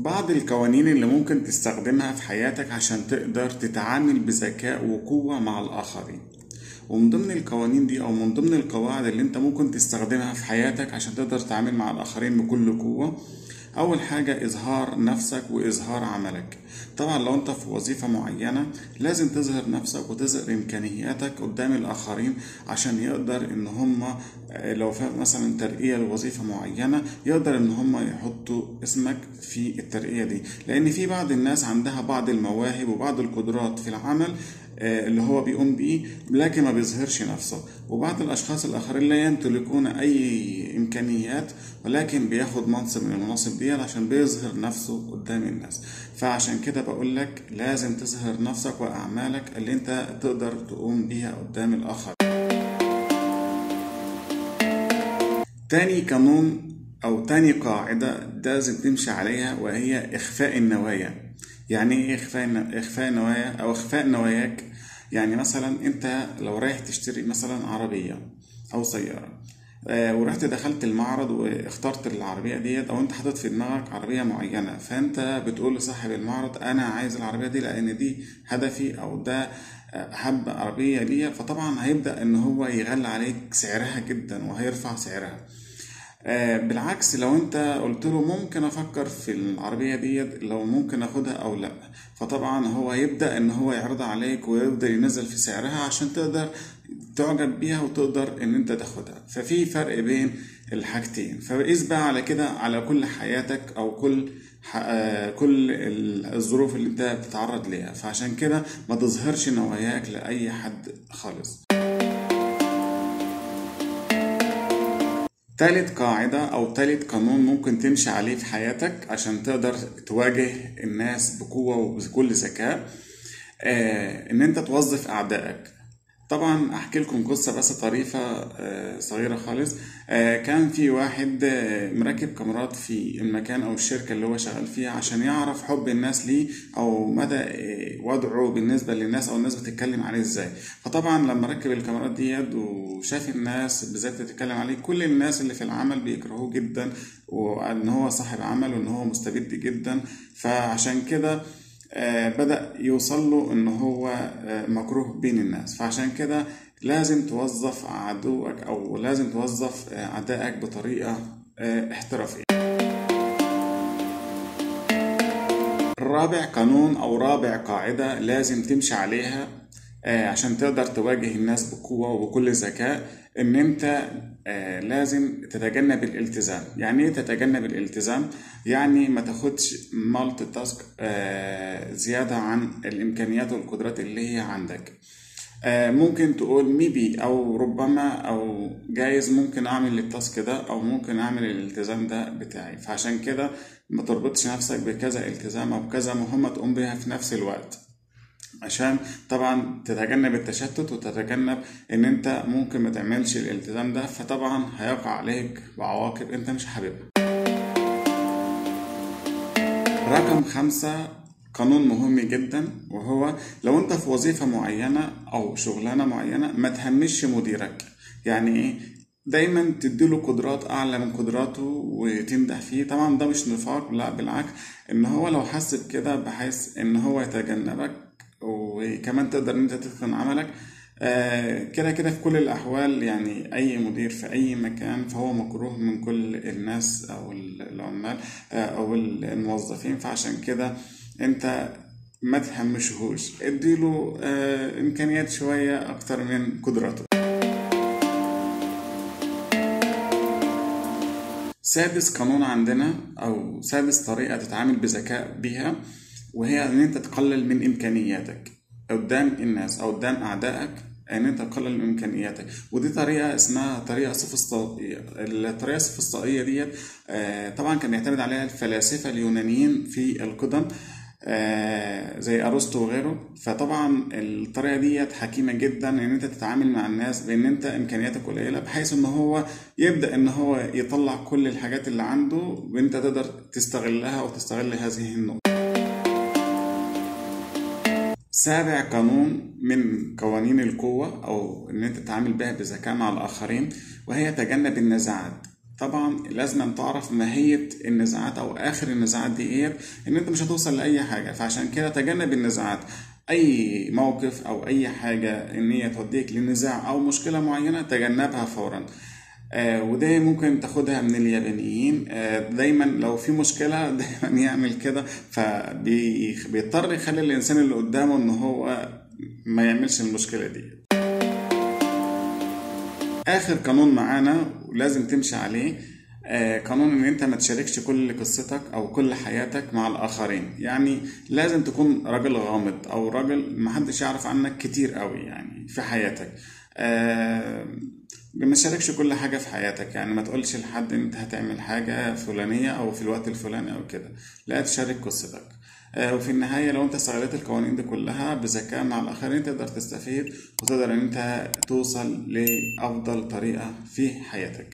بعض القوانين اللي ممكن تستخدمها في حياتك عشان تقدر تتعامل بذكاء وقوة مع الآخرين ومن ضمن القوانين دي أو من ضمن القواعد اللي أنت ممكن تستخدمها في حياتك عشان تقدر تتعامل مع الآخرين بكل قوة أول حاجة إظهار نفسك وإظهار عملك طبعا لو أنت في وظيفة معينة لازم تظهر نفسك وتظهر إمكانياتك قدام الآخرين عشان يقدر إن هم لو في مثلا ترقية لوظيفة معينة يقدر إن هم يحطوا اسمك في الترقية دي لأن في بعض الناس عندها بعض المواهب وبعض القدرات في العمل اللي هو بيقوم بيه لكن ما بيظهرش نفسه وبعض الأشخاص الآخرين لا يمتلكون أي إمكانيات ولكن بياخد منصب من المناصب دي عشان بيظهر نفسه قدام الناس فعشان كده بقول لك لازم تظهر نفسك وأعمالك اللي أنت تقدر تقوم بيها قدام الآخر تاني قانون أو تاني قاعدة لازم تمشي عليها وهي إخفاء النوايا يعني ايه اخفاء اخفاء نوايا او اخفاء نواياك يعني مثلا انت لو رايح تشتري مثلا عربيه او سياره آه ورحت دخلت المعرض واخترت العربيه ديت او انت حاطط في دماغك عربيه معينه فانت بتقول لصاحب المعرض انا عايز العربيه دي لان دي هدفي او ده احب عربيه ليا فطبعا هيبدا ان هو يغلي عليك سعرها جدا وهيرفع سعرها آه بالعكس لو انت قلت له ممكن افكر في العربية ديت لو ممكن اخدها او لا فطبعا هو يبدأ ان هو يعرض عليك ويفضل ينزل في سعرها عشان تقدر تعجب بيها وتقدر ان انت تاخدها ففي فرق بين الحاجتين فقيس بقى على كده على كل حياتك او كل آه كل الظروف اللي انت بتتعرض ليها فعشان كده ما تظهرش نواياك لاي حد خالص تالت قاعدة أو تالت قانون ممكن تمشي عليه في حياتك عشان تقدر تواجه الناس بقوة وبكل ذكاء آه إن أنت توظف أعدائك طبعا أحكي لكم قصة بس طريفة آه صغيرة خالص آه كان في واحد آه مركب كاميرات في المكان أو الشركة اللي هو شغال فيها عشان يعرف حب الناس ليه أو مدى وضعه بالنسبة للناس أو الناس بتتكلم عليه إزاي فطبعا لما ركب الكاميرات ديت وشاف الناس بالذات بتتكلم عليه كل الناس اللي في العمل بيكرهوه جدا وان هو صاحب عمل وان هو مستبد جدا فعشان كده بدأ يوصل له ان هو مكروه بين الناس فعشان كده لازم توظف عدوك او لازم توظف اعدائك بطريقة احترافية رابع قانون او رابع قاعدة لازم تمشي عليها عشان تقدر تواجه الناس بقوة وبكل ذكاء ان انت لازم تتجنب الالتزام يعني ايه تتجنب الالتزام يعني ما تاخدش مالتي تاسك زيادة عن الامكانيات والقدرات اللي هي عندك ممكن تقول ميبي او ربما او جايز ممكن اعمل التاسك ده او ممكن اعمل الالتزام ده بتاعي فعشان كده ما تربطش نفسك بكذا التزام او كذا مهمة تقوم بيها في نفس الوقت عشان طبعا تتجنب التشتت وتتجنب ان انت ممكن ما تعملش الالتزام ده فطبعا هيقع عليك بعواقب انت مش حاببها رقم خمسة قانون مهم جدا وهو لو انت في وظيفة معينة او شغلانة معينة ما تهمش مديرك يعني ايه دايما تديله قدرات اعلى من قدراته وتمدح فيه طبعا ده مش نفاق لا بالعكس ان هو لو حس بكده بحيث ان هو يتجنبك وكمان تقدر ان انت تتقن عملك كده كده في كل الاحوال يعني اي مدير في اي مكان فهو مكروه من كل الناس او العمال او الموظفين فعشان كده انت ما تهمشهوش اديله امكانيات شويه اكتر من قدراته سادس قانون عندنا او سادس طريقه تتعامل بذكاء بيها وهي ان انت تقلل من امكانياتك قدام الناس او قدام اعدائك ان انت تقلل من امكانياتك ودي طريقه اسمها طريقه سوفسطائيه الطريقه السوفسطائيه ديت طبعا كان يعتمد عليها الفلاسفه اليونانيين في القدم زي ارسطو وغيره فطبعا الطريقه ديت حكيمه جدا ان انت تتعامل مع الناس بان انت امكانياتك قليله بحيث ان هو يبدا ان هو يطلع كل الحاجات اللي عنده وانت تقدر تستغلها وتستغل هذه النقطه سابع قانون من قوانين القوة أو إن أنت تتعامل بها بذكاء مع الآخرين وهي تجنب النزاعات طبعا لازم تعرف ماهية النزاعات أو آخر النزاعات دي إيه إن أنت مش هتوصل لأي حاجة فعشان كده تجنب النزاعات أي موقف أو أي حاجة إن هي توديك لنزاع أو مشكلة معينة تجنبها فورا آه وده ممكن تاخدها من اليابانيين آه دايما لو في مشكلة دايما يعمل كده فبيضطر يخلي الإنسان اللي قدامه إن هو ما يعملش المشكلة دي آخر قانون معانا ولازم تمشي عليه آه قانون ان انت ما تشاركش كل قصتك او كل حياتك مع الاخرين يعني لازم تكون راجل غامض او راجل محدش يعرف عنك كتير قوي يعني في حياتك آه ما تشاركش كل حاجة في حياتك يعني ما تقولش لحد انت هتعمل حاجة فلانية او في الوقت الفلاني او كده لا تشارك قصتك آه وفي النهاية لو انت استغلت القوانين دي كلها بذكاء مع الاخرين تقدر تستفيد وتقدر ان انت توصل لافضل طريقة في حياتك